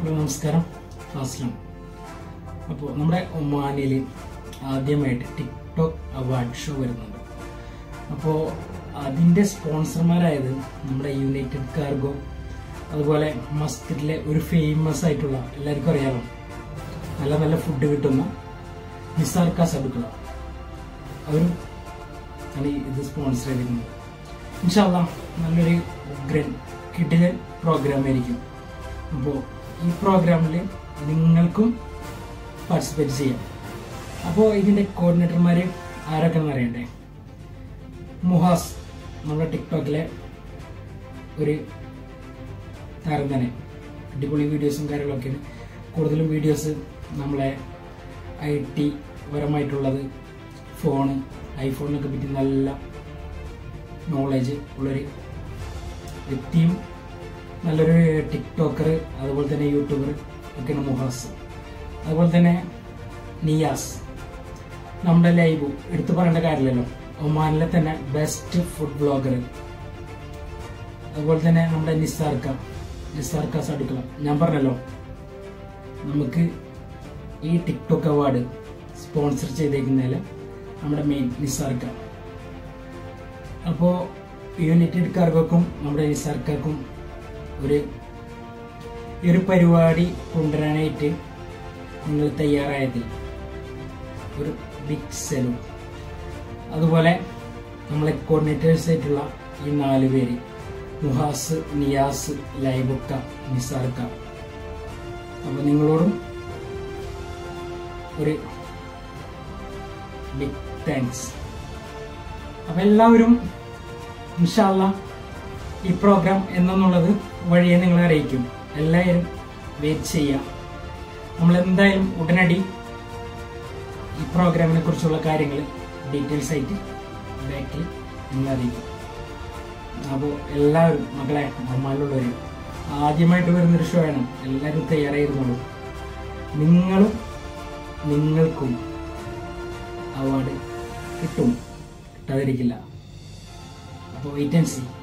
hello നമസ്കാരം അസ്ലാം അപ്പോൾ നമ്മുടെ ഒമാനിൽ ആദ്യമായിട്ട് ടിക്ടോക്ക് അവാർഡ് ഷോ വരുന്നുണ്ട് അപ്പോൾ അതിൻ്റെ സ്പോൺസർമാരായത് നമ്മുടെ യുണൈറ്റഡ് കാർഗോ അതുപോലെ മസ്കറ്റിലെ ഒരു ഫേമസ് ആയിട്ടുള്ള എല്ലാവർക്കും അറിയാമോ നല്ല നല്ല ഫുഡ് കിട്ടുന്ന നിസാർ കാസബുക്കള അവരും ആണ് ഇത് സ്പോൺസർ ചെയ്തിരിക്കുന്നത് ഇൻഷാല്ല നല്ലൊരു ഉഗ്രൻ കിടിലൻ പ്രോഗ്രാം ആയിരിക്കും അപ്പോൾ ഈ പ്രോഗ്രാമിൽ നിങ്ങൾക്കും പാർട്ടിസിപ്പേറ്റ് ചെയ്യാം അപ്പോൾ ഇതിൻ്റെ കോർഡിനേറ്റർമാർ ആരൊക്കെയെന്ന് അറിയണ്ടേ മുഹാസ് നമ്മുടെ ടിക്ടോക്കിലെ ഒരു താരം തന്നെ അടിപൊളി വീഡിയോസും കാര്യങ്ങളൊക്കെയാണ് കൂടുതലും വീഡിയോസ് നമ്മളെ ഐ ടി പരമായിട്ടുള്ളത് ഫോണ് ഐഫോണിനൊക്കെ പറ്റി നല്ല നോളേജ് ഉള്ളൊരു വ്യക്തിയും നല്ലൊരു ടിക്ടോക്കർ അതുപോലെ തന്നെ യൂട്യൂബർ ഒക്കെയാണ് മുഹാസ് അതുപോലെ തന്നെ നിയാസ് നമ്മുടെ ലൈവ് എടുത്തു പറയേണ്ട കാര്യമില്ലല്ലോ ഒമാനിലെ തന്നെ ബെസ്റ്റ് ഫുഡ് ബ്ലോഗർ അതുപോലെ തന്നെ നമ്മുടെ നിസാർക്ക നിസാർക്ക അടുക്കള ഞാൻ പറഞ്ഞല്ലോ നമുക്ക് ഈ ടിക്ടോക്ക് അവാർഡ് സ്പോൺസർ ചെയ്തേക്കുന്നതിൽ നമ്മുടെ മെയിൻ നിസാർക്ക അപ്പോൾ യുണൈറ്റഡ് കാർഗോക്കും നമ്മുടെ നിസാർക്കും ഒരു ഈ ഒരു പരിപാടി കൊണ്ടുവരാനായിട്ട് നിങ്ങൾ തയ്യാറായതിൽ ഒരു ബിഗ് സെലു അതുപോലെ നമ്മളെ കോർഡിനേറ്റേഴ്സ് ആയിട്ടുള്ള ഈ നാല് പേര് മുഹാസ് നിയാസ് ലൈബുക്ക നിസാർക്ക അപ്പോൾ നിങ്ങളോടും ഒരു ബിഗ് താങ്ക്സ് അപ്പം എല്ലാവരും ഇൻഷാല്ല ഈ പ്രോഗ്രാം എന്നുള്ളത് വഴിയെ നിങ്ങളെ അറിയിക്കും എല്ലാവരും വെയിറ്റ് ചെയ്യാം നമ്മൾ എന്തായാലും ഉടനടി ഈ പ്രോഗ്രാമിനെ കുറിച്ചുള്ള കാര്യങ്ങൾ ഡീറ്റെയിൽസ് ആയിട്ട് ബാക്കിൽ നിങ്ങൾ അറിയിക്കും അപ്പോൾ എല്ലാവരും മക്കളെ ഒമാനിലുള്ളവർ ആദ്യമായിട്ട് വരുന്നൊരു ഷോ ആണ് എല്ലാവരും തയ്യാറായിരുന്നുള്ളൂ നിങ്ങളും നിങ്ങൾക്കും അവാർഡ് കിട്ടും കിട്ടാതിരിക്കില്ല അപ്പോൾ വെയിറ്റ് ആൻഡ് സി